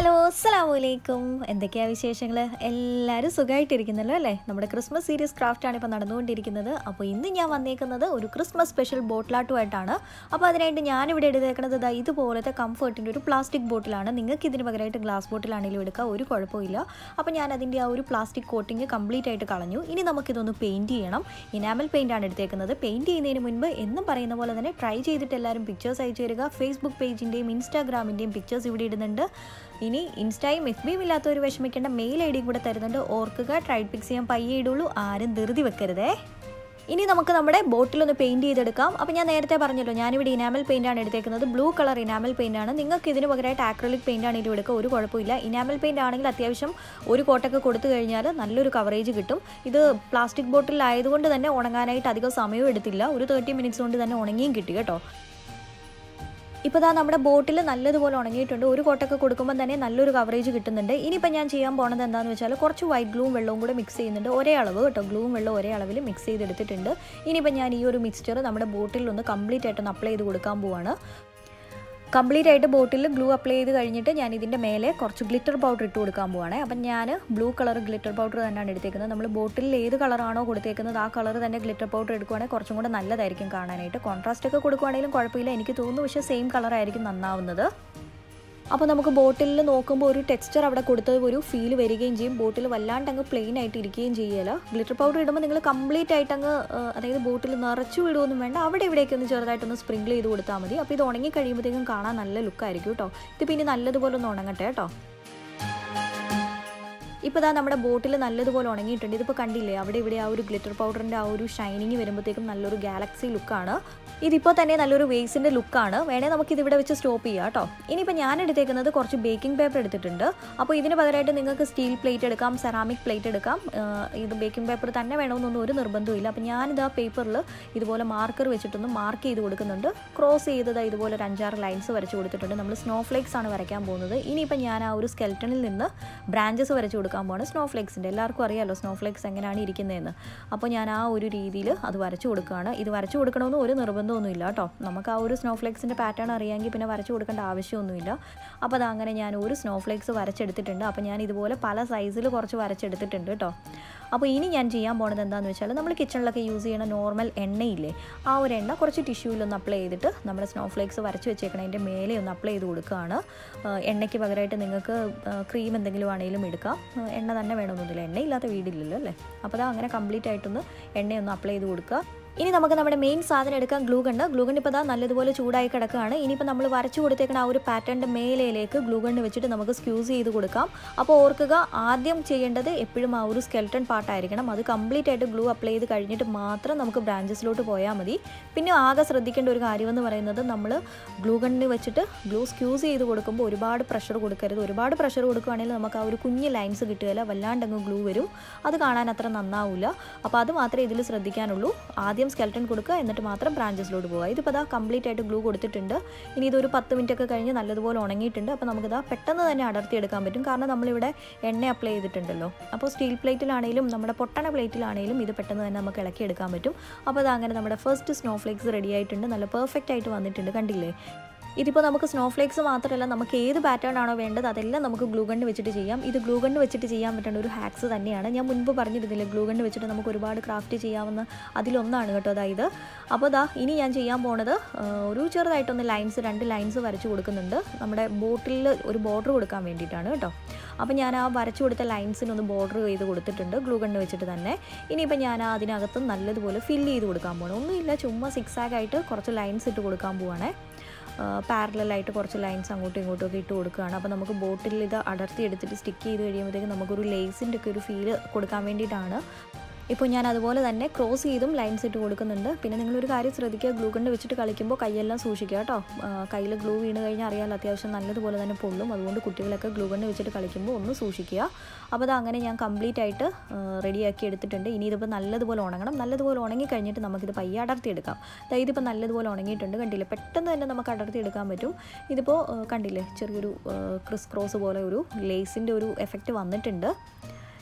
hello അസ്സലാമു അലൈക്കും എന്തൊക്കെയാണ് വിശേഷങ്ങൾ എല്ലാവരും സുഖമായിട്ടിരിക്കുന്നല്ലോ അല്ലേ നമ്മുടെ ക്രിസ്മസ് സീരീസ് ക്രാഫ്റ്റാണ് ഇപ്പോൾ നടന്നുകൊണ്ടിരിക്കുന്നത് അപ്പോൾ ഇന്ന് ഞാൻ വന്നേക്കുന്നത് ഒരു ക്രിസ്മസ് സ്പെഷ്യൽ ബോട്ടിലാട്ടുമായിട്ടാണ് അപ്പോൾ അതിനായിട്ട് ഞാനിവിടെ എടുത്തേക്കുന്നത് ഇതാ ഇതുപോലത്തെ കംഫർട്ടിൻ്റെ ഒരു പ്ലാസ്റ്റിക് ബോട്ടിലാണ് നിങ്ങൾക്ക് ഇതിന് പകരമായിട്ട് ഗ്ലാസ് ബോട്ടിലാണെങ്കിലും എടുക്കാം ഒരു കുഴപ്പമില്ല അപ്പോൾ ഞാൻ അതിൻ്റെ ആ ഒരു പ്ലാസ്റ്റിക് കോട്ടിങ് കംപ്ലീറ്റ് ആയിട്ട് കളഞ്ഞു ഇനി നമുക്കിതൊന്ന് പെയിൻറ്റ് ചെയ്യണം ഇനാമൽ പെയിൻ്റ് ആണ് എടുത്തേക്കുന്നത് പെയിൻറ്റ് ചെയ്യുന്നതിന് മുൻപ് എന്നും പറയുന്ന പോലെ തന്നെ ട്രൈ ചെയ്തിട്ട് എല്ലാവരും പിക്ചേഴ്സ് അയച്ചു തരിക ഫേസ്ബുക്ക് പേജിൻ്റെയും ഇൻസ്റ്റാഗ്രാമിൻ്റെയും പിക്ചേഴ്സ് ഇവിടെ ഇടുന്നുണ്ട് ഇനി ഇൻസ്റ്റയും എഫ് ബിയും ഇല്ലാത്തവർ വിഷമിക്കേണ്ട മെയിൽ ഐ ഡിയും കൂടെ തരുന്നുണ്ട് ഓർക്കുക ട്രൈഡ് പിക്സ് ചെയ്യാൻ പയ്യെ ഇടുള്ളൂ ആരും ധൃതി വെക്കരുതേ ഇനി നമുക്ക് നമ്മുടെ ബോട്ടിലൊന്ന് പെയിൻറ്റ് ചെയ്തെടുക്കാം അപ്പോൾ ഞാൻ നേരത്തെ പറഞ്ഞല്ലോ ഞാനിവിടെ ഇനാമൽ പെയിൻ്റ് ആണ് എടുത്തേക്കുന്നത് ബ്ലൂ കളർ ഇനാമൽ പെയിൻ്റ് ആണ് നിങ്ങൾക്ക് ഇതിന് പകരമായിട്ട് ആക്രലിക് പെയിൻ്റ് ആണെങ്കിലും എടുക്കുക ഒരു കുഴപ്പമില്ല ഇനാമൽ പെയിൻ്റ് ആണെങ്കിൽ അത്യാവശ്യം ഒരു കോട്ടൊക്കെ കൊടുത്തു കഴിഞ്ഞാൽ നല്ലൊരു കവറേജ് കിട്ടും ഇത് പ്ലാസ്റ്റിക് ബോട്ടിലായതുകൊണ്ട് തന്നെ ഉണങ്ങാനായിട്ട് അധികം സമയവും എടുത്തില്ല ഒരു തേർട്ടി മിനിറ്റ്സ് കൊണ്ട് തന്നെ ഉണങ്ങിയും കിട്ടി കേട്ടോ ഇപ്പോൾ ദാ നമ്മുടെ ബോട്ടിൽ നല്ലതുപോലെ ഉണങ്ങിയിട്ടുണ്ട് ഒരു കോട്ടൊക്കെ കൊടുക്കുമ്പോൾ തന്നെ നല്ലൊരു കവറേജ് കിട്ടുന്നുണ്ട് ഇനിയിപ്പോൾ ഞാൻ ചെയ്യാൻ പോണത് എന്താണെന്ന് വെച്ചാൽ കുറച്ച് വൈറ്റ് ഗ്ലൂവും വെള്ളവും കൂടെ മിക്സ് ചെയ്യുന്നുണ്ട് ഒരേ അളവ് കേട്ടോ ഗ്ലൂവും വെള്ളവും ഒരേ അളവിൽ മിക്സ് ചെയ്തെടുത്തിട്ടുണ്ട് ഇനിയിപ്പോൾ ഞാൻ ഈ ഒരു മിക്സ്ചർ നമ്മുടെ ബോട്ടിൽ ഒന്ന് കംപ്ലീറ്റ് ആയിട്ടൊന്ന് അപ്ലൈ ചെയ്ത് കൊടുക്കാൻ പോവാണ് കംപ്ലീറ്റ് ആയിട്ട് ബോട്ടിൽ ഗ്ലൂ അപ്ലൈ ചെയ്ത് കഴിഞ്ഞിട്ട് ഞാൻ ഇതിൻ്റെ മേലെ കുറച്ച് ഗ്ലിറ്റർ പൗഡർ ഇട്ട് കൊടുക്കാൻ പോവാണ് അപ്പം ഞാൻ ബ്ലൂ കളർ ഗ്ലിറ്റർ പൗഡർ തന്നെയാണ് എടുത്തേക്കുന്നത് നമ്മൾ ബോട്ടിൽ ഏത് കളറാണോ കൊടുത്തേക്കുന്നത് ആ കളർ തന്നെ ഗ്ലിറ്റർ പൗഡർ എടുക്കുവാണെങ്കിൽ കുറച്ചും കൂടെ നല്ലതായിരിക്കും കാണാനായിട്ട് കോൺട്രാസ്റ്റ് ഒക്കെ കൊടുക്കുവാണെങ്കിലും കുഴപ്പമില്ല എനിക്ക് തോന്നുന്നു പക്ഷേ സെയിം കളറായിരിക്കും നന്നാവുന്നത് അപ്പോൾ നമുക്ക് ബോട്ടിലിൽ നോക്കുമ്പോൾ ഒരു ടെക്സ്ചർ അവിടെ കൊടുത്തത് ഒരു ഫീൽ വരികയും ചെയ്യും ബോട്ടിൽ വല്ലാണ്ട് അങ്ങ് പ്ലെയിൻ ആയിട്ട് ഇരിക്കുകയും ചെയ്യല ഗ്ലിറ്റർ പൗഡർ ഇടുമ്പോൾ നിങ്ങൾ കംപ്ലീറ്റ് ആയിട്ട് അങ്ങ് അതായത് ബോട്ടിൽ നിറച്ചു വിടുമൊന്നും വേണ്ട അവിടെ ഇവിടേക്ക് ഒന്ന് ചെറുതായിട്ടൊന്ന് സ്പ്രിങ്കിൾ ചെയ്ത് കൊടുത്താൽ മതി അപ്പോൾ ഇത് ഉണങ്ങി കഴിയുമ്പോഴത്തേക്കും കാണാൻ നല്ല ലുക്കായിരിക്കും കേട്ടോ ഇത് പിന്നെ നല്ലതുപോലെ ഒന്ന് ഉണങ്ങട്ടെ കേട്ടോ ഇപ്പോൾ ഇതാ നമ്മുടെ ബോട്ടിൽ നല്ലതുപോലെ ഉണങ്ങിയിട്ടുണ്ട് ഇതിപ്പോൾ കണ്ടില്ലേ അവിടെ ഇവിടെ ആ ഒരു ഗ്ലിറ്റർ പൗഡറിൻ്റെ ആ ഒരു ഷൈനിങ് വരുമ്പോഴത്തേക്കും നല്ലൊരു ഗാലക്സി ലുക്കാണ് ഇതിപ്പോൾ തന്നെ നല്ലൊരു വേസിൻ്റെ ലുക്കാണ് വേണേൽ നമുക്കിത് ഇവിടെ വെച്ച് സ്റ്റോപ്പ് ചെയ്യാം കേട്ടോ ഇനിയിപ്പോൾ ഞാൻ എടുത്തേക്കുന്നത് കുറച്ച് ബേക്കിംഗ് പേപ്പർ എടുത്തിട്ടുണ്ട് അപ്പോൾ ഇതിന് പകരമായിട്ട് നിങ്ങൾക്ക് സ്റ്റീൽ പ്ലേറ്റ് എടുക്കാം സെറാമിക് പ്ലേറ്റ് എടുക്കാം ഇത് ബേക്കിംഗ് പേപ്പർ തന്നെ വേണമെന്നൊന്നും ഒരു നിർബന്ധമില്ല അപ്പോൾ ഞാനിത് ആ പേപ്പറിൽ ഇതുപോലെ മാർക്കർ വെച്ചിട്ടൊന്ന് മാർക്ക് ചെയ്ത് കൊടുക്കുന്നുണ്ട് ക്രോസ് ചെയ്തത് ഇതുപോലെ ഒരു അഞ്ചാറ് ലൈൻസ് വരച്ച് കൊടുത്തിട്ടുണ്ട് നമ്മൾ സ്നോ ഫ്ലേക്സ് ആണ് വരയ്ക്കാൻ പോകുന്നത് ഇനിയിപ്പോൾ ഞാൻ ആ ഒരു സ്കെൽറ്റണിൽ നിന്ന് ബ്രാഞ്ചസ് വരച്ച് കൊടുക്കാൻ പോവാണ് സ്നോ ഫ്ലേക്സിൻ്റെ എല്ലാവർക്കും അറിയാമല്ലോ സ്നോ ഫ്ലേക്സ് എങ്ങനെയാണ് ഇരിക്കുന്നതെന്ന് അപ്പോൾ ഞാൻ ആ ഒരു രീതിയിൽ അത് വരച്ചു കൊടുക്കുകയാണ് ഇത് വരച്ചു കൊടുക്കണമെന്ന് ഒരു നിർബന്ധമൊന്നുമില്ല കേട്ടോ നമുക്ക് ആ ഒരു സ്നോ ഫ്ലേക്സിൻ്റെ പാറ്റേൺ അറിയാമെങ്കിൽ പിന്നെ വരച്ചു കൊടുക്കേണ്ട ആവശ്യമൊന്നുമില്ല അപ്പോൾ അത് അങ്ങനെ ഞാൻ ഒരു സ്നോ ഫ്ലേക്സ് വരച്ചെടുത്തിട്ടുണ്ട് അപ്പോൾ ഞാൻ ഇതുപോലെ പല സൈസിൽ കുറച്ച് വരച്ചെടുത്തിട്ടുണ്ട് കേട്ടോ അപ്പോൾ ഇനി ഞാൻ ചെയ്യാൻ പോണത് എന്താണെന്ന് വെച്ചാൽ നമ്മൾ കിച്ചണിലൊക്കെ യൂസ് ചെയ്യണ നോർമൽ എണ്ണയില്ലേ ആ ഒരു എണ്ണ കുറച്ച് ടിഷ്യൂവിലൊന്ന് അപ്ലൈ ചെയ്തിട്ട് നമ്മുടെ സ്നോ ഫ്ലേക്സ് വരച്ച് വെച്ചേക്കണതിൻ്റെ മേലെ ഒന്ന് അപ്ലൈ ചെയ്ത് കൊടുക്കുകയാണ് എണ്ണയ്ക്ക് പകരമായിട്ട് നിങ്ങൾക്ക് ക്രീം എന്തെങ്കിലും ആണെങ്കിലും എടുക്കാം എണ്ണ തന്നെ വേണമെന്നൊന്നുമില്ല എണ്ണയില്ലാത്ത വീടില്ലല്ലോ അല്ലേ അപ്പോൾ അത് അങ്ങനെ കംപ്ലീറ്റ് ആയിട്ടൊന്ന് എണ്ണയൊന്ന് അപ്ലൈ ചെയ്ത് കൊടുക്കുക ഇനി നമുക്ക് നമ്മുടെ മെയിൻ സാധനം എടുക്കാം ഗ്ലൂ ഗണ്ണ് ഗ്ലൂ ഗണ്ണ് ഇപ്പോൾ ദാ നല്ലതുപോലെ ചൂടായി കിടക്കുകയാണ് ഇനിയിപ്പോൾ നമ്മൾ വരച്ചു കൊടുത്തേക്കുന്ന ആ ഒരു പാറ്റേണിൻ്റെ മേലയിലേക്ക് ഗ്ലൂ ഗണ്ണ് വെച്ചിട്ട് നമുക്ക് സ്ക്യൂസ് ചെയ്ത് കൊടുക്കാം അപ്പോൾ ഓർക്കുക ആദ്യം ചെയ്യേണ്ടത് എപ്പോഴും ആ ഒരു സ്കെൽട്ടൺ പാർട്ടായിരിക്കണം അത് കംപ്ലീറ്റ് ആയിട്ട് ഗ്ലൂ അപ്ലൈ ചെയ്ത് കഴിഞ്ഞിട്ട് മാത്രം നമുക്ക് ബ്രാഞ്ചസിലോട്ട് പോയാൽ മതി പിന്നെ ആകെ ശ്രദ്ധിക്കേണ്ട ഒരു കാര്യമെന്ന് പറയുന്നത് നമ്മൾ ഗ്ലൂ ഗണ്ണിന് വെച്ചിട്ട് ഗ്ലൂ സ്ക്യൂസ് ചെയ്ത് കൊടുക്കുമ്പോൾ ഒരുപാട് പ്രഷർ കൊടുക്കരുത് ഒരുപാട് പ്രഷർ കൊടുക്കുകയാണെങ്കിൽ നമുക്ക് ആ ഒരു കുഞ്ഞ് ലൈൻസ് കിട്ടുകയില്ല വല്ലാണ്ട് അങ്ങ് ഗ്ലൂ വരും അത് കാണാൻ അത്ര നന്നാവില്ല അപ്പോൾ അത് മാത്രമേ ഇതിൽ ശ്രദ്ധിക്കാനുള്ളൂ ആദ്യം ആദ്യം സ്കെൽട്ടൺ കൊടുക്കുക എന്നിട്ട് മാത്രം ബ്രാഞ്ചസിലോട്ട് പോകുക ഇതിപ്പോൾ അതാ കംപ്ലീറ്റ് ആയിട്ട് ഗ്ലൂ കൊടുത്തിട്ടുണ്ട് ഇനി ഇതൊരു പത്ത് മിനിറ്റ് ഒക്കെ കഴിഞ്ഞ് നല്ലതുപോലെ ഉണങ്ങിയിട്ടുണ്ട് അപ്പോൾ നമുക്കിതാ പെട്ടെന്ന് തന്നെ അടർത്തിയെടുക്കാൻ പറ്റും കാരണം നമ്മളിവിടെ എണ്ണ അപ്ലൈ ചെയ്തിട്ടുണ്ടല്ലോ അപ്പോൾ സ്റ്റീൽ പ്ലേറ്റിലാണെങ്കിലും നമ്മുടെ പൊട്ടണ പ്ലേറ്റിലാണെങ്കിലും ഇത് പെട്ടെന്ന് തന്നെ നമുക്ക് ഇളക്കിയെടുക്കാൻ പറ്റും അപ്പോൾ അത് അങ്ങനെ നമ്മുടെ ഫസ്റ്റ് സ്നോ ഫ്ലേക്സ് റെഡി ആയിട്ടുണ്ട് നല്ല പെർഫെക്റ്റ് ആയിട്ട് വന്നിട്ടുണ്ട് കണ്ടില്ലേ ഇതിപ്പോൾ നമുക്ക് സ്നോ ഫ്ലേക്സ് മാത്രമല്ല നമുക്ക് ഏത് പാറ്റേൺ ആണോ വേണ്ടത് അതെല്ലാം നമുക്ക് ഗ്ലൂ ഗണ്ണ് വെച്ചിട്ട് ചെയ്യാം ഇത് ഗ്ലൂ ഗണ്ണ് വെച്ചിട്ട് ചെയ്യാൻ പറ്റുന്ന ഒരു ഹാക്സ് തന്നെയാണ് ഞാൻ മുൻപ് പറഞ്ഞിരുന്നില്ല ഗ്ലൂ ഗണ്ണ് വെച്ചിട്ട് നമുക്ക് ഒരുപാട് ക്രാഫ്റ്റ് ചെയ്യാവുന്ന അതിലൊന്നാണ് കേട്ടോ അതായത് അപ്പോൾ ദാ ഇനി ഞാൻ ചെയ്യാൻ പോണത് ഒരു ചെറുതായിട്ടൊന്ന് ലൈൻസ് രണ്ട് ലൈൻസ് വരച്ച് കൊടുക്കുന്നുണ്ട് നമ്മുടെ ബോട്ടിലിൽ ഒരു ബോർഡർ കൊടുക്കാൻ വേണ്ടിയിട്ടാണ് കേട്ടോ അപ്പോൾ ഞാൻ ആ വരച്ചു കൊടുത്ത ലൈൻസിനൊന്ന് ബോർഡർ ചെയ്ത് കൊടുത്തിട്ടുണ്ട് ഗ്ലൂ ഗണ്ണ് വെച്ചിട്ട് തന്നെ ഇനിയിപ്പോൾ ഞാൻ അതിനകത്ത് നല്ലതുപോലെ ഫില്ല് ചെയ്ത് കൊടുക്കാൻ പോകണം ഒന്നുമില്ല ചുമ്മാ സിക്സ് ആയിട്ട് കുറച്ച് ലൈൻസ് ഇട്ട് കൊടുക്കാൻ പോവാണേ പാരലായിട്ട് കുറച്ച് ലൈൻസ് അങ്ങോട്ടും ഇങ്ങോട്ടും ഒക്കെ ഇട്ട് കൊടുക്കുകയാണ് അപ്പോൾ നമുക്ക് ബോട്ടിൽ ഇത് അടർത്തി എടുത്തിട്ട് സ്റ്റിക്ക് ചെയ്ത് കഴിയുമ്പോഴത്തേക്കും നമുക്കൊരു ലേസിൻ്റെ ഒക്കെ ഒരു ഫീല് കൊടുക്കാൻ വേണ്ടിയിട്ടാണ് ഇപ്പോൾ ഞാൻ അതുപോലെ തന്നെ ക്രോസ് ചെയ്തും ലൈൻസ് ഇട്ട് കൊടുക്കുന്നുണ്ട് പിന്നെ നിങ്ങളൊരു കാര്യം ശ്രദ്ധിക്കുക ഗ്ലൂ കൊണ്ട് വെച്ചിട്ട് കളിക്കുമ്പോൾ കൈയെല്ലാം സൂക്ഷിക്കുക കേട്ടോ കയ്യിൽ ഗ്ലൂ വീണ് കഴിഞ്ഞാൽ അറിയാമല്ലോ അത്യാവശ്യം നല്ലതുപോലെ തന്നെ പൊള്ളും അതുകൊണ്ട് കുട്ടികളൊക്കെ ഗ്ലൂ കൊണ്ട് വെച്ചിട്ട് കളിക്കുമ്പോൾ ഒന്ന് സൂക്ഷിക്കുക അപ്പോൾ അത് അങ്ങനെ ഞാൻ കംപ്ലീറ്റ് ആയിട്ട് റെഡിയാക്കി എടുത്തിട്ടുണ്ട് ഇനി ഇതിപ്പോൾ നല്ലതുപോലെ ഉണങ്ങണം നല്ലതുപോലെ ഉണങ്ങി കഴിഞ്ഞിട്ട് നമുക്കിത് പയ്യെ അടർത്തി എടുക്കാം അതായത് ഇതിപ്പോൾ നല്ലതുപോലെ ഉണങ്ങിയിട്ടുണ്ട് കണ്ടില്ലേ പെട്ടെന്ന് തന്നെ നമുക്ക് അടർത്തി എടുക്കാൻ പറ്റും ഇതിപ്പോൾ കണ്ടില്ലേ ചെറിയൊരു ക്രിസ് ക്രോസ് പോലെ ഒരു ലേസിൻ്റെ ഒരു എഫക്റ്റ് വന്നിട്ടുണ്ട്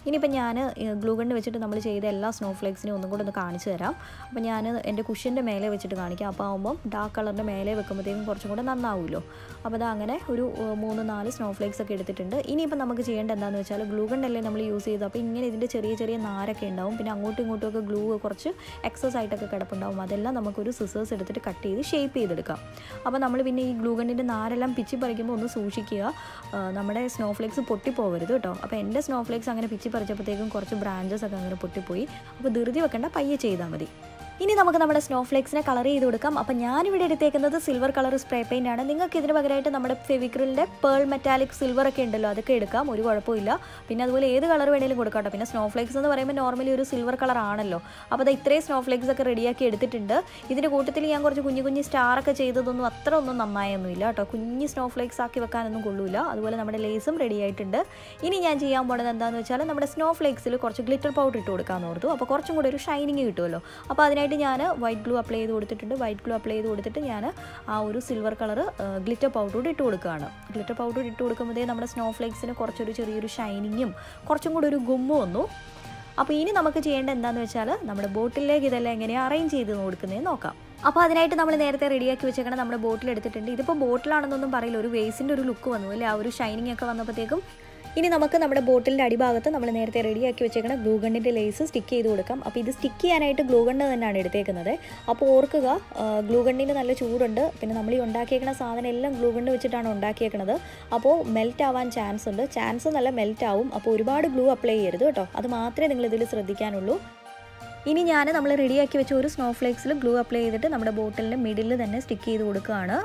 ഇനിയിപ്പോൾ ഞാൻ ഗ്ലൂ ഗണ്ണ് വെച്ചിട്ട് നമ്മൾ ചെയ്ത എല്ലാ സ്നോ ഫ്ലേക്സിനെയും ഒന്നും കൂടെ ഒന്ന് കാണിച്ചു തരാം അപ്പോൾ ഞാൻ എൻ്റെ കുഷ്യൻ്റെ മേലെ വെച്ചിട്ട് കാണിക്കാം അപ്പോൾ ആകുമ്പം ഡാർക്ക് കളറിൻ്റെ മേലെ വെക്കുമ്പോഴത്തേക്കും കുറച്ചും കൂടെ നന്നാവുമല്ലോ അപ്പോൾ അത് അങ്ങനെ ഒരു ഏഹ്, മൂന്ന് നാല് സ്നോ ഫ്ലേക്സ് ഒക്കെ എടുത്തിട്ടുണ്ട് ഇനിയിപ്പോൾ നമുക്ക് ചെയ്യേണ്ട എന്താണെന്ന് വെച്ചാൽ ഗ്ലൂ ഗണ്ണല്ലേ നമ്മൾ യൂസ് ചെയ്തത് അപ്പോൾ ഇങ്ങനെ ഇതിൻ്റെ ചെറിയ ചെറിയ നാരൊക്കെ ഉണ്ടാവും പിന്നെ അങ്ങോട്ടും ഇങ്ങോട്ടും ഒക്കെ ഗ്ലൂ കുറച്ച് എക്സസ് ആയിട്ടൊക്കെ കിടപ്പുണ്ടാവും അതെല്ലാം നമുക്കൊരു സിസേഴ്സ് എടുത്തിട്ട് കട്ട് ചെയ്ത് ഷേപ്പ് ചെയ്തെടുക്കാം അപ്പോൾ നമ്മൾ പിന്നെ ഈ ഗ്ലൂ ഗണ്ണിൻ്റെ നാരെല്ലാം പിച്ചി പറിക്കുമ്പോൾ ഒന്ന് സൂക്ഷിക്കുക ആ, നമ്മുടെ സ്നോ ഫ്ലേക്സ് പൊട്ടിപ്പോകരുത് കേട്ടോ അപ്പോൾ എൻ്റെ സ്നോ ഫ്ലേക്സ് അങ്ങനെ പിച്ചി പറിച്ചപ്പോഴത്തേക്കും കുറച്ച് ബ്രാഞ്ചസ് ഒക്കെ അങ്ങനെ പൊട്ടിപ്പോയി അപ്പോൾ ധൃതി വെക്കേണ്ട പയ്യെ ചെയ്താൽ മതി ഇനി നമുക്ക് നമ്മുടെ സ്നോ ഫ്ലേക്സിനെ കളർ ചെയ്ത് കൊടുക്കാം അപ്പോൾ ഞാനിവിടെ എടുത്തേക്കുന്നത് സിൽവർ കളർ സ്പ്രേ പെയിൻ്റ് ആണ് നിങ്ങൾക്ക് ഇതിന് പകരമായിട്ട് നമ്മുടെ ഫെവിക്രിലിൻ്റെ പേൾ മെറ്റാലിക് സിൽവർ ഒക്കെ ഉണ്ടല്ലോ അതൊക്കെ എടുക്കാം ഒരു കുഴപ്പമില്ല പിന്നെ അതുപോലെ ഏത് കളർ വേണേലും കൊടുക്കാം കേട്ടോ പിന്നെ സ്നോ ഫ്ലേക്സ് എന്ന് പറയുമ്പോൾ നോർമലി ഒരു സിൽവർ കളർ ആണല്ലോ അപ്പോൾ അത് ഇത്രയും സ്നോ ഫ്ലേക്സ് ഒക്കെ റെഡിയാക്കി എടുത്തിട്ടുണ്ട് ഇതിൻ്റെ കൂട്ടത്തിൽ ഞാൻ കുറച്ച് കുഞ്ഞു കുഞ്ഞു സ്റ്റാർ ഒക്കെ ചെയ്തതൊന്നും അത്ര ഒന്നും നന്നായൊന്നുമില്ല കേട്ടോ കുഞ്ഞ് സ്നോ ഫ്ലേക്സ് ആക്കി വെക്കാനൊന്നും കൊള്ളൂല അതുപോലെ നമ്മുടെ ലേസും റെഡി ആയിട്ടുണ്ട് ഇനി ഞാൻ ചെയ്യാൻ പോണത് എന്താണെന്ന് വെച്ചാൽ നമ്മുടെ സ്നോ ഫ്ലേക്സിൽ കുറച്ച് ഗ്ലിറ്റർ പൗഡർ ഇട്ട് കൊടുക്കാമെന്ന് ഓർത്തു അപ്പോൾ കുറച്ചും കൂടി ഒരു ഷൈനിങ് കിട്ടുമല്ലോ അപ്പോൾ അതിനായിട്ട് ഞാൻ വൈറ്റ് ഗ്ലൂ അപ്ലൈ ചെയ്ത് കൊടുത്തിട്ടുണ്ട് വൈറ്റ് ഗ്ലൂ അപ്ലൈ ചെയ്ത് കൊടുത്തിട്ട് ഞാൻ ആ ഒരു സിൽവർ കളർ ഗ്ലിറ്റർ പൗഡർ കൂടി ഇട്ട് കൊടുക്കുകയാണ് ഗ്ലിറ്റർ പൗഡർ ഇട്ട് കൊടുക്കുമ്പോഴേ നമ്മുടെ സ്നോ ഫ്ലേക്സിന് കുറച്ചൊരു ചെറിയൊരു ഷൈനിങ്ങും കുറച്ചും കൂടി ഒരു ഗുമ്മും വന്നു അപ്പോൾ ഇനി നമുക്ക് ചെയ്യേണ്ട എന്താണെന്ന് വെച്ചാൽ നമ്മുടെ ബോട്ടിലേക്ക് ഇതെല്ലാം എങ്ങനെയാണ് അറേഞ്ച് ചെയ്ത് കൊടുക്കുന്നതെന്ന് നോക്കാം അപ്പോൾ അതിനായിട്ട് നമ്മൾ നേരത്തെ റെഡിയാക്കി വെച്ചേക്കണം നമ്മുടെ ബോട്ടിൽ എടുത്തിട്ടുണ്ട് ഇതിപ്പോൾ ബോട്ടിലാണെന്നൊന്നും പറയില്ല ഒരു വേസിൻ്റെ ഒരു ലുക്ക് വന്നു അല്ലേ ആ ഒരു ഷൈനിങ് ഒക്കെ വന്നപ്പോഴത്തേക്കും ഇനി നമുക്ക് നമ്മുടെ ബോട്ടിലിൻ്റെ അടിഭാഗത്ത് നമ്മൾ നേരത്തെ റെഡിയാക്കി വെച്ചേക്കുന്ന ഗ്ലൂ ഗണ്ണിൻ്റെ ലേസ് സ്റ്റിക്ക് ചെയ്ത് കൊടുക്കാം അപ്പോൾ ഇത് സ്റ്റിക്ക് ചെയ്യാനായിട്ട് ഗ്ലൂ ഗണ്ണ് തന്നെയാണ് എടുത്തേക്കുന്നത് അപ്പോൾ ഓർക്കുക ഗ്ലൂ ഗണ്ണിന് നല്ല ചൂടുണ്ട് പിന്നെ നമ്മൾ ഈ ഉണ്ടാക്കിയേക്കുന്ന സാധനം എല്ലാം ഗ്ലൂ ഗണ്ണ് വെച്ചിട്ടാണ് ഉണ്ടാക്കിയേക്കുന്നത് അപ്പോൾ മെൽറ്റ് ആവാൻ ചാൻസ് ഉണ്ട് ചാൻസ് നല്ല മെൽറ്റ് ആവും അപ്പോൾ ഒരുപാട് ഗ്ലൂ അപ്ലൈ ചെയ്യരുത് കേട്ടോ അത് മാത്രമേ നിങ്ങൾ ഇതിൽ ശ്രദ്ധിക്കാനുള്ളൂ ഇനി ഞാൻ നമ്മൾ റെഡിയാക്കി വെച്ച ഒരു സ്നോ ഫ്ലേക്സിൽ ഗ്ലൂ അപ്ലൈ ചെയ്തിട്ട് നമ്മുടെ ബോട്ടിലിൻ്റെ മിഡിൽ തന്നെ സ്റ്റിക്ക് ചെയ്ത് കൊടുക്കുകയാണ്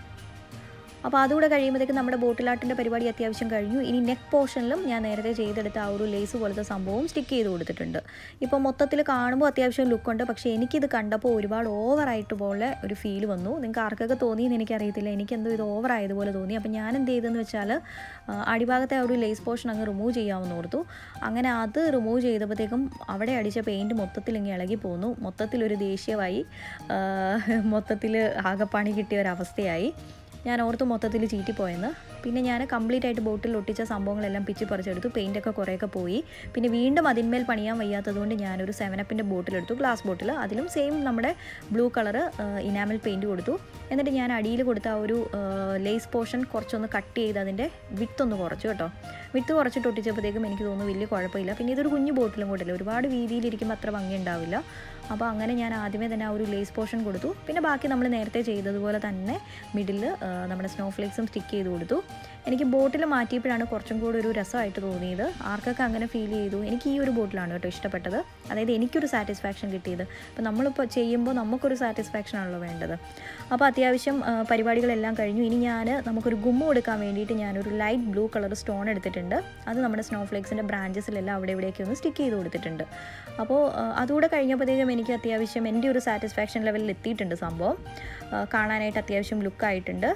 അപ്പോൾ അതുകൂടെ കഴിയുമ്പോഴത്തേക്കും നമ്മുടെ ബോട്ടിലാട്ടിൻ്റെ പരിപാടി അത്യാവശ്യം കഴിഞ്ഞു ഇനി നെക്ക് പോർഷനിലും ഞാൻ നേരത്തെ ചെയ്തെടുത്ത ആ ഒരു ലേസ് പോലത്തെ സംഭവം സ്റ്റിക്ക് ചെയ്ത് കൊടുത്തിട്ടുണ്ട് ഇപ്പോൾ മൊത്തത്തിൽ കാണുമ്പോൾ അത്യാവശ്യം ലുക്കുണ്ട് പക്ഷേ എനിക്കിത് കണ്ടപ്പോൾ ഒരുപാട് ഓവറായിട്ട് പോലെ ഒരു ഫീൽ വന്നു നിങ്ങൾക്ക് ആർക്കൊക്കെ തോന്നിയെന്ന് എനിക്കറിയത്തില്ല എനിക്കെന്തോ ഇത് ഓവർ ആയതുപോലെ തോന്നി അപ്പോൾ ഞാൻ എന്ത് ചെയ്തെന്ന് വെച്ചാൽ ആ, അടിഭാഗത്തെ ആ ഒരു ലേസ് പോർഷൻ അങ്ങ് റിമൂവ് ചെയ്യാമെന്ന് ഓർത്തു അങ്ങനെ അത് റിമൂവ് ചെയ്തപ്പോഴത്തേക്കും അവിടെ അടിച്ച പെയിൻറ്റ് മൊത്തത്തിൽ ഇങ്ങനെ ഇളകി പോന്നു മൊത്തത്തിലൊരു ദേഷ്യമായി മൊത്തത്തിൽ ആകെ പണി കിട്ടിയ ഒരവസ്ഥയായി ഞാൻ ഓർത്ത് മൊത്തത്തിൽ ചീറ്റിപ്പോയെന്ന് പിന്നെ ഞാൻ കംപ്ലീറ്റ് ആയിട്ട് ബോട്ടിൽ ഒട്ടിച്ച സംഭവങ്ങളെല്ലാം പിച്ചി പറിച്ചെടുത്തു പെയിൻ്റൊക്കെ കുറേയൊക്കെ പോയി പിന്നെ വീണ്ടും അതിന്മേൽ പണിയാൻ വയ്യാത്തതുകൊണ്ട് ഞാനൊരു സെവനപ്പിൻ്റെ ബോട്ടിലെടുത്തു ഗ്ലാസ് ബോട്ടിൽ അതിലും സെയിം നമ്മുടെ ബ്ലൂ കളറ് ഇനാമൽ പെയിൻറ്റ് കൊടുത്തു എന്നിട്ട് ഞാൻ അടിയിൽ കൊടുത്ത ആ ഒരു ലേസ് പോർഷൻ കുറച്ചൊന്ന് കട്ട് ചെയ്ത് അതിൻ്റെ വിത്ത് ഒന്ന് കുറച്ചു കേട്ടോ വിത്ത് കുറച്ചിട്ട് ഒട്ടിച്ചപ്പോഴത്തേക്കും എനിക്ക് തോന്നുന്നു വലിയ കുഴപ്പമില്ല പിന്നെ ഇതൊരു കുഞ്ഞു ബോട്ടിലും കൂടില്ല ഒരുപാട് വീതിയിലിരിക്കുമ്പോൾ അത്ര ഭംഗി ഉണ്ടാവില്ല അപ്പോൾ അങ്ങനെ ഞാൻ ആദ്യമേ തന്നെ ആ ഒരു ലേസ് പോർഷൻ കൊടുത്തു പിന്നെ ബാക്കി നമ്മൾ നേരത്തെ ചെയ്തതുപോലെ തന്നെ മിഡിൽ നമ്മുടെ സ്നോ ഫ്ലേക്സും സ്റ്റിക്ക് ചെയ്ത് കൊടുത്തു എനിക്ക് ബോട്ടിൽ മാറ്റിയപ്പോഴാണ് കുറച്ചും കൂടി ഒരു രസമായിട്ട് തോന്നിയത് ആർക്കൊക്കെ അങ്ങനെ ഫീൽ ചെയ്തു എനിക്ക് ഈ ഒരു ബോട്ടിലാണ് കേട്ടോ ഇഷ്ടപ്പെട്ടത് അതായത് എനിക്കൊരു സാറ്റിസ്ഫാക്ഷൻ കിട്ടിയത് അപ്പോൾ നമ്മളിപ്പോൾ ചെയ്യുമ്പോൾ നമുക്കൊരു സാറ്റിസ്ഫാക്ഷൻ ആണല്ലോ വേണ്ടത് അപ്പോൾ അത്യാവശ്യം ആ, പരിപാടികളെല്ലാം കഴിഞ്ഞു ഇനി ഞാൻ നമുക്കൊരു ഗുമ്മ കൊടുക്കാൻ വേണ്ടിയിട്ട് ഞാനൊരു ലൈറ്റ് ബ്ലൂ കളർ സ്റ്റോൺ എടുത്തിട്ടുണ്ട് അത് നമ്മുടെ സ്നോ ഫ്ലേക്സിൻ്റെ ബ്രാഞ്ചസിലെല്ലാം അവിടെ ഇവിടെയൊക്കെ ഒന്ന് സ്റ്റിക്ക് ചെയ്ത് കൊടുത്തിട്ടുണ്ട് അപ്പോൾ ആ, അതുകൂടെ കഴിഞ്ഞപ്പോഴത്തേക്കും എനിക്ക് അത്യാവശ്യം എൻ്റെ ഒരു സാറ്റിസ്ഫാക്ഷൻ ലെവലിൽ എത്തിയിട്ടുണ്ട് സംഭവം ആ, കാണാനായിട്ട് അത്യാവശ്യം ലുക്കായിട്ടുണ്ട്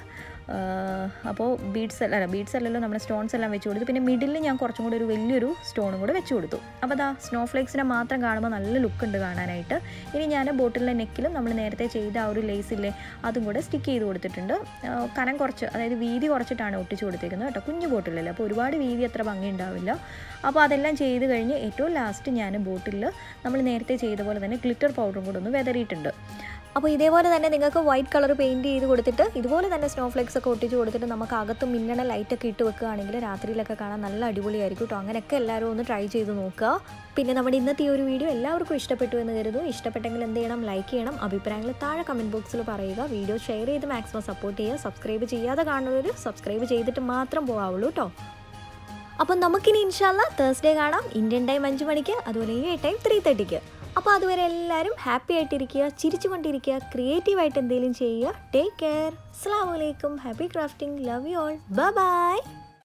അപ്പോൾ ബീഡ്സ് അല്ല ബീഡ്സ് അല്ലല്ലോ നമ്മുടെ സ്റ്റോൺസ് എല്ലാം വെച്ച് കൊടുത്തു പിന്നെ മിഡിൽ ഞാൻ കുറച്ചും കൂടി ഒരു വലിയൊരു സ്റ്റോണും കൂടെ വെച്ച് കൊടുത്തു അപ്പോൾ അതാ സ്നോ ഫ്ലേക്സിനെ മാത്രം കാണുമ്പോൾ നല്ല ലുക്ക് ഉണ്ട് കാണാനായിട്ട് ഇനി ഞാൻ ബോട്ടിലിൻ്റെ നെക്കിലും നമ്മൾ നേരത്തെ ചെയ്ത ആ ഒരു ലേസില്ലേ അതും കൂടെ സ്റ്റിക്ക് ചെയ്ത് കൊടുത്തിട്ടുണ്ട് ആ, കനം കുറച്ച് അതായത് വീതി കുറച്ചിട്ടാണ് ഒട്ടിച്ച് കൊടുത്തേക്കുന്നത് കേട്ടോ കുഞ്ഞു ബോട്ടിലല്ലേ അപ്പോൾ ഒരുപാട് വീതി അത്ര ഭംഗി ഉണ്ടാവില്ല അപ്പോൾ അതെല്ലാം ചെയ്ത് കഴിഞ്ഞ് ഏറ്റവും ലാസ്റ്റ് ഞാൻ ബോട്ടിലിൽ നമ്മൾ നേരത്തെ ചെയ്ത പോലെ തന്നെ ഗ്ലിറ്റർ പൗഡറും കൂടെ ഒന്ന് വെതറിയിട്ടുണ്ട് അപ്പോൾ ഇതേപോലെ തന്നെ നിങ്ങൾക്ക് വൈറ്റ് കളർ പെയിൻറ്റ് ചെയ്ത് കൊടുത്തിട്ട് ഇതുപോലെ തന്നെ സ്നോ ഫ്ലേക്സ് ഒക്കെ ഒട്ടിച്ച് കൊടുത്തിട്ട് നമുക്ക് അകത്ത് മിന്നണ ലൈറ്റൊക്കെ ഇട്ട് വെക്കുകയാണെങ്കിൽ രാത്രിയിലൊക്കെ കാണാൻ നല്ല അടിപൊളിയായിരിക്കും കേട്ടോ അങ്ങനെയൊക്കെ എല്ലാവരും ഒന്ന് ട്രൈ ചെയ്ത് നോക്കുക പിന്നെ നമ്മുടെ ഇന്നത്തെ ഈ ഒരു വീഡിയോ എല്ലാവർക്കും ഇഷ്ടപ്പെട്ടു എന്ന് കരുതുന്നു ഇഷ്ടപ്പെട്ടെങ്കിൽ എന്ത് ചെയ്യണം ലൈക്ക് ചെയ്യണം അഭിപ്രായങ്ങൾ താഴെ കമൻറ്റ് ബോക്സിൽ പറയുക വീഡിയോ ഷെയർ ചെയ്ത് മാക്സിമം സപ്പോർട്ട് ചെയ്യുക സബ്സ്ക്രൈബ് ചെയ്യാതെ കാണുന്നവർ സബ്സ്ക്രൈബ് ചെയ്തിട്ട് മാത്രം പോകാവുള്ളൂ കേട്ടോ അപ്പം നമുക്കിനി ഇൻഷാല്ല തേഴ്സ്ഡേ കാണാം ഇന്ത്യൻ ടൈം അഞ്ച് മണിക്ക് അതുപോലെ ഈ ടൈം ത്രീ തേർട്ടിക്ക് അപ്പോൾ അതുവരെ എല്ലാവരും ഹാപ്പി ആയിട്ടിരിക്കുക ചിരിച്ചുകൊണ്ടിരിക്കുക ക്രിയേറ്റീവായിട്ട് എന്തെങ്കിലും ചെയ്യുക ടേക്ക് കെയർ അസ്സാം വലൈക്കും happy crafting love you all by